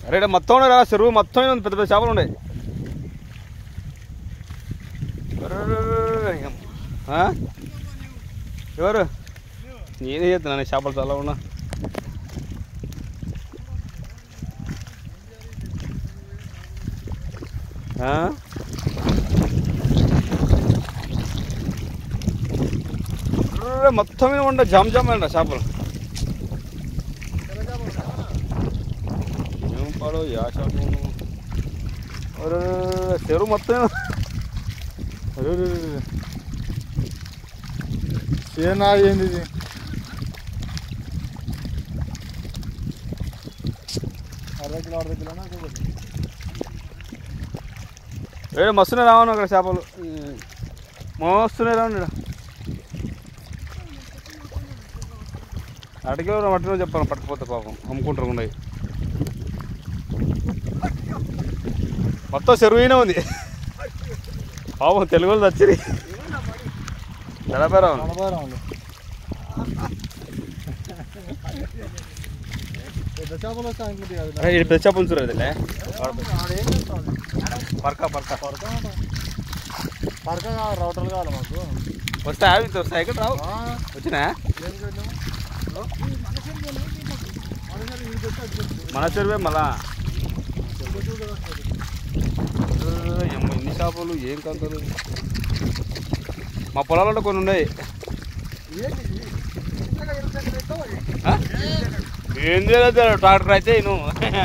అరే ఈడ మొత్తం ఉన్నాయి రా చెరువు మొత్తం ఉంది పెద్ద పెద్ద చేపలు ఉన్నాయి అరెరెరెరెరె. ఆ? ఎవరు నేనే చేస్తున్నాను చేపలు చాలా ఉన్నా ఆ? అరెరెరె, మొత్తం మీద ఉండ జమ్ జమ్ అండి చేపలు ఏం పాడో యా చేపలు అరెరెరెరె, చెరువు మొత్తం అరెరెరెరె. సేనా ఏంది ఇది అర్ధ కిలో అర్ధ కిలోనా ఒక్కొక్కటి? ఏ మస్తున్నాయి రావను అక్కడ చేపలు మస్తున్నాయి రావండి అడిగి మట్టిలో చెప్పాను పట్టుకుపోతే పాపం అమ్ముకుంటారు ఉన్నాయి మొత్తం చెరువునే ఉంది పాపం తెలుగు వాళ్ళు వచ్చింది నలభై రావు నలభై రావులు పెద్ద చేపలు వస్తే అనుకుంటే కాదు ఇది పెద్ద చేపలు చూడదు ఆడేం చేస్తాం పరక పరక పరక పరక కావాలి రౌటర్లు కావాలి మాకు వస్తే అవి వస్తాయి ఇక్కడ రావు ఆ, వచ్చినా ఏం చేద్దాం? ఓ, మనసరి వీడికి వస్తే అది వస్తుంది. మన చెరువే మళ్ళా చెరుకు చూడు కదా వస్తుంది. ఏమో ఎన్ని చేపలు ఏం కంకలు మా పొలాలలో కొన్ని ఉన్నాయి ఏంటి ఇది? ఇంతగా ఇరుసంగా పెట్టావు అది? ఆ? ఏం చేయలేదు ట్రాక్టర్ అయితే నువ్వు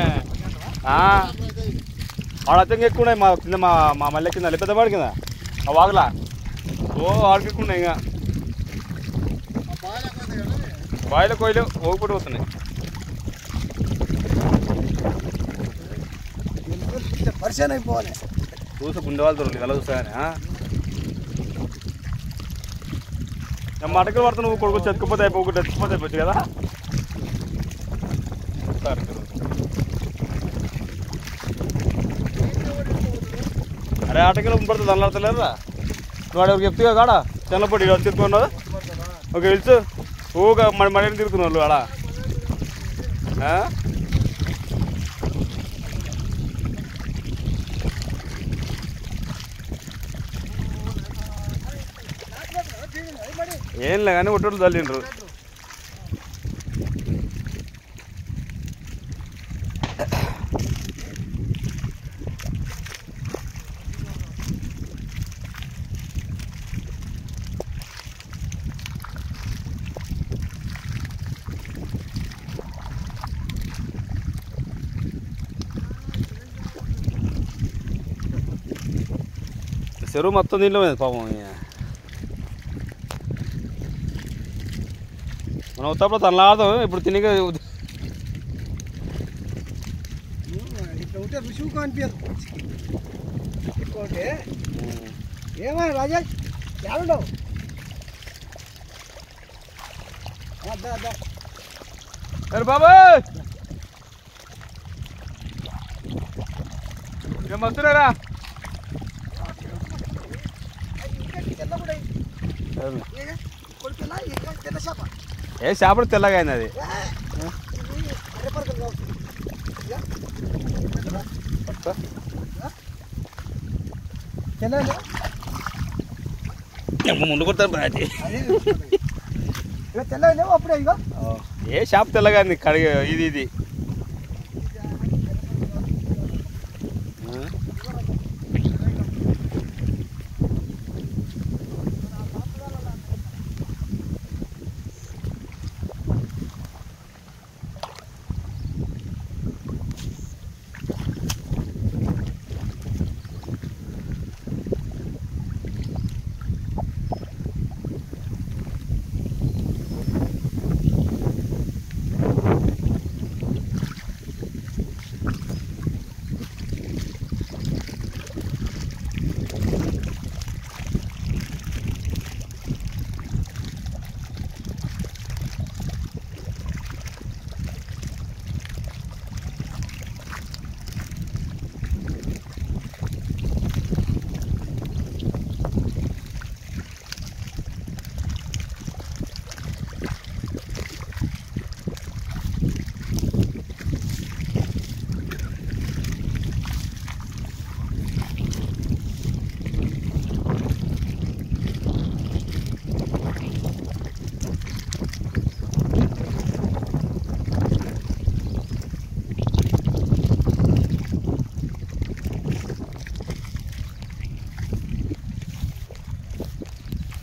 ఆడ అత్యంగా ఎక్కువ ఉన్నాయి మా కింద మా మా మల్లె కింద పెద్ద వాడి కింద ఆ వాగులా ఓ ఆడికి ఎక్కువ ఉన్నాయి ఇంకా ఆ బాగా పోతుంది కదా అది. బాయిలో కోయిలు ఓగిపోటీ పోతున్నాయి పరిచయం అయిపోవాలి చూసి గుండె వాళ్ళు దొరికి ఎలా చూస్తాయని మటకలు పడుతున్న నువ్వు కొడుకు చెత్తుకుపోతే అయిపోయి తెచ్చిపోతే అయిపోవచ్చు కదా సరే. అరే ఆటకిలో పడుతుంది అల్లాడతలేరా నువ్వు వాడు ఎవరికి చెప్తే కాడ చెన్నపడి వచ్చి తిరుగుతున్నావు ఓకే తెలుసు ఊగా మరి మడి తిరుగుతున్న వాళ్ళు ఆడ ఆ? ఏం లే కానీ ఒట్టోళ్ళు తల్లిండ్రు చెరువు మొత్తం దీంట్లో ఉంది పాపం ఇక. మనం ఉత్తప్పుడు తనలాడతాం ఇప్పుడు తినిగా ఇట్లా ఉంటే రుచిగా అనిపించదు ఎక్కువ ఉంటే ఏమో రాజా ఏడుండవు అద్దా అద్దా అరే బాబాయ్ ఏం వస్తున్నారా కొడుకులా తెల్ల చేప ఏ చేపడు తెల్లగా అయింది అది అరెపరకలు కావచ్చు తెల్లండి ముందు కొడతారు బాజీ తెల్లండి అప్పుడే ఇక ఏ చేప తెల్లగా అయింది కడిగి ఇది ఇది